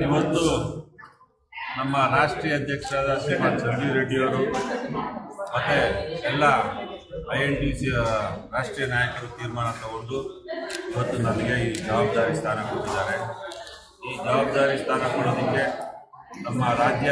ಇವತ್ತು ನಮ್ಮ ರಾಷ್ಟ್ರೀಯ ಅಧ್ಯಕ್ಷರಾದ ಶ್ರೀಮಾನ್ ಸಂಜೀವ್ ರೆಡ್ಡಿಯವರು ಮತ್ತು ಎಲ್ಲ ಐ ಎನ್ ಟಿ ಸಿ ರಾಷ್ಟ್ರೀಯ ನಾಯಕರು ತೀರ್ಮಾನ ತಗೊಂಡು ಇವತ್ತು ನನಗೆ ಈ ಜವಾಬ್ದಾರಿ ಸ್ಥಾನ ಕೊಟ್ಟಿದ್ದಾರೆ ಈ ಜವಾಬ್ದಾರಿ ಸ್ಥಾನ ಕೊಡೋದಕ್ಕೆ ನಮ್ಮ ರಾಜ್ಯ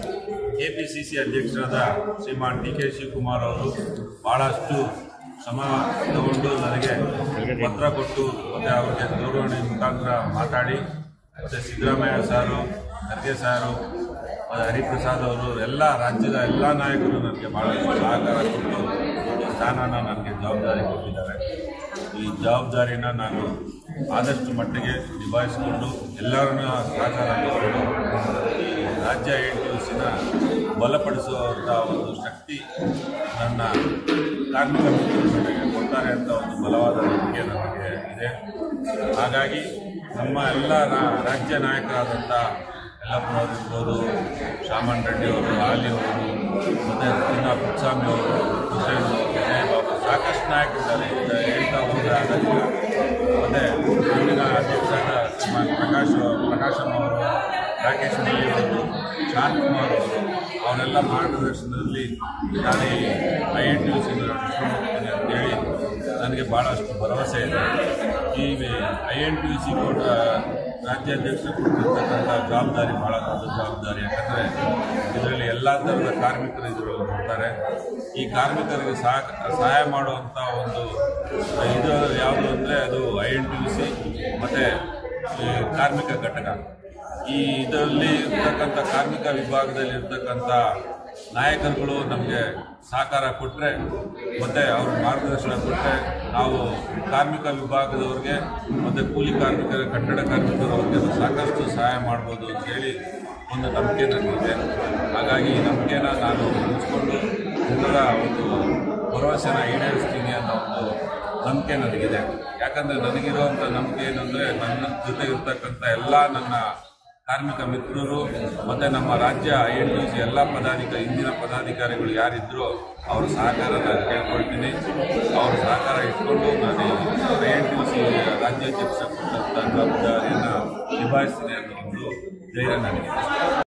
ಕೆ ಪಿ ಸಿ ಸಿ ಅಧ್ಯಕ್ಷರಾದ ಶ್ರೀಮಾನ್ ಡಿ ಕೆ ಶಿವಕುಮಾರ್ ಅವರು ಭಾಳಷ್ಟು ಶ್ರಮ ತಗೊಂಡು ನನಗೆ ಪತ್ರ ಕೊಟ್ಟು ಮತ್ತು ಅವರಿಗೆ ದೂರವಾಣಿ ಮುಖಾಂತರ ಮಾತಾಡಿ ಮತ್ತು ಸಿದ್ದರಾಮಯ್ಯ ಸಾರು ಖರ್ಗೆ ಸಾರು ಮತ್ತು ಹರಿಪ್ರಸಾದ್ ಅವರು ಎಲ್ಲ ರಾಜ್ಯದ ಎಲ್ಲ ನಾಯಕರು ನನಗೆ ಭಾಳಷ್ಟು ಸಹಕಾರ ಕೊಟ್ಟು ಈ ಸ್ಥಾನನ ನನಗೆ ಜವಾಬ್ದಾರಿ ಕೊಟ್ಟಿದ್ದಾರೆ ಈ ಜವಾಬ್ದಾರಿನ ನಾನು ಆದಷ್ಟು ಮಟ್ಟಿಗೆ ನಿಭಾಯಿಸಿಕೊಂಡು ಎಲ್ಲರನ್ನ ಸಹಕಾರ ತಗೊಂಡು ಈ ರಾಜ್ಯ ಎನ್ ಟಿ ಸಿನ ಬಲಪಡಿಸುವಂಥ ಒಂದು ಶಕ್ತಿ ನನ್ನ ಕಾರ್ಮಿಕ ಮಿತ್ರರು ನನಗೆ ಕೊಡ್ತಾರೆ ಅಂತ ಒಂದು ಬಲವಾದ ನಂಬಿಕೆ ನನಗೆ ಇದೆ ಹಾಗಾಗಿ ನಮ್ಮ ಎಲ್ಲ ರಾ- ರಾಜ್ಯ ನಾಯಕರಾದಂಥ ಯಲ್ಲಪ್ಪನವರು ಇರ್ಬೋದು ಶಾಮನ್ ರೆಡ್ಡಿ ಅವರು ಆಲಿ ಅವರು ಮತ್ತು ಪೂರ್ಣ ಪುಟ್ಸ್ವಾಮಿ ಅವರು ಹುಸೇನ್ ಅವರು, ವಿಜಯ್ ಬಾಬು ಸಾಕಷ್ಟು ನಾಯಕರಿದ್ದಾರೆ ಈಗ ಹೇಳ್ತಾ ಹೋದರೆ ಆಗಲಿಲ್ಲ ಮತ್ತು ಮುಂದಿನ ಅಧ್ಯಕ್ಷರಾದ ಶ್ರೀಮಾನ್ ಪ್ರಕಾಶ್ ಪ್ರಕಾಶಮ್ ಅವರು ರಾಕೇಶ್ ಮಲ್ಲಿ ಅವರು ಶಾಂತಕುಮಾರ್ ಅವರು ಅವರೆಲ್ಲ ಮಾರ್ಗದರ್ಶನದಲ್ಲಿ ನಾನು ಈ ಐ ಎನ್ ಟಿ ಸಿ ನಡೆಸ್ಕೊಂಡು ಹೋಗ್ತೀನಿ ಅಂತೇಳಿ ನನಗೆ ಭಾಳಷ್ಟು ಭರವಸೆ ಇದೆ ಈ ಐ ಎನ್ ಟಿ ಸಿ ಕೂಡ ರಾಜ್ಯಾಧ್ಯಕ್ಷರು ಕೊಟ್ಟಿರ್ತಕ್ಕಂಥ ಜವಾಬ್ದಾರಿ ಭಾಳ ದೊಡ್ಡ ಜವಾಬ್ದಾರಿ ಯಾಕಂದರೆ ಇದರಲ್ಲಿ ಎಲ್ಲ ಥರದ ಕಾರ್ಮಿಕರು ಇದರಲ್ಲಿ ಬರ್ತಾರೆ ಈ ಕಾರ್ಮಿಕರಿಗೆ ಸಹ ಸಹಾಯ ಮಾಡುವಂಥ ಒಂದು ಇದು ಯಾವುದು ಅಂದರೆ ಅದು ಐ ಎನ್ ಟಿ ಸಿ ಮತ್ತು ಕಾರ್ಮಿಕ ಘಟಕ ಈ ಇದರಲ್ಲಿ ಇರ್ತಕ್ಕಂಥ ಕಾರ್ಮಿಕ ವಿಭಾಗದಲ್ಲಿ ಇರ್ತಕ್ಕಂಥ ನಾಯಕರುಗಳು ನಮಗೆ ಸಹಕಾರ ಕೊಟ್ಟರೆ ಮತ್ತು ಅವ್ರ ಮಾರ್ಗದರ್ಶನ ಕೊಟ್ಟರೆ ನಾವು ಕಾರ್ಮಿಕ ವಿಭಾಗದವ್ರಿಗೆ ಮತ್ತು ಕೂಲಿ ಕಾರ್ಮಿಕರ ಕಟ್ಟಡ ಕಾರ್ಮಿಕರವ್ರಿಗೆ ಸಾಕಷ್ಟು ಸಹಾಯ ಮಾಡ್ಬೋದು ಅಂತೇಳಿ ಒಂದು ನಂಬಿಕೆ ನನಗಿದೆ ಹಾಗಾಗಿ ಈ ನಂಬಿಕೆನ ನಾನು ಹಂಚ್ಕೊಂಡು ಎಲ್ಲರ ಒಂದು ಭರವಸೆನ ಈಡೇರಿಸ್ತೀನಿ ಅನ್ನೋ ಒಂದು ನಂಬಿಕೆ ನನಗಿದೆ ಯಾಕಂದರೆ ನನಗಿರುವಂಥ ನಂಬಿಕೆ ಏನಂದರೆ ನನ್ನ ಜೊತೆ ಇರ್ತಕ್ಕಂಥ ಎಲ್ಲ ನನ್ನ ಕಾರ್ಮಿಕ ಮಿತ್ರರು ಮತ್ತು ನಮ್ಮ ರಾಜ್ಯ ಐ ಎನ್ ಟಿ ಸಿ ಎಲ್ಲ ಪದಾಧಿಕಾರಿ ಇಂದಿನ ಪದಾಧಿಕಾರಿಗಳು ಯಾರಿದ್ದರೂ ಅವ್ರ ಸಹಕಾರ ನಾನು ಕೇಳ್ಕೊಳ್ತೀನಿ ಅವ್ರ ಸಹಕಾರ ಇಟ್ಕೊಂಡು ನಾನು ಐ ಎನ್ ಟಿ ಸಿ ರಾಜ್ಯಾಧ್ಯಕ್ಷ ಕೊಟ್ಟಂಥ ಜವಾಬ್ದಾರಿಯನ್ನು ನಿಭಾಯಿಸ್ತೀನಿ ಅನ್ನೋ ಒಂದು ಧೈರ್ಯ ನನಗಿದೆ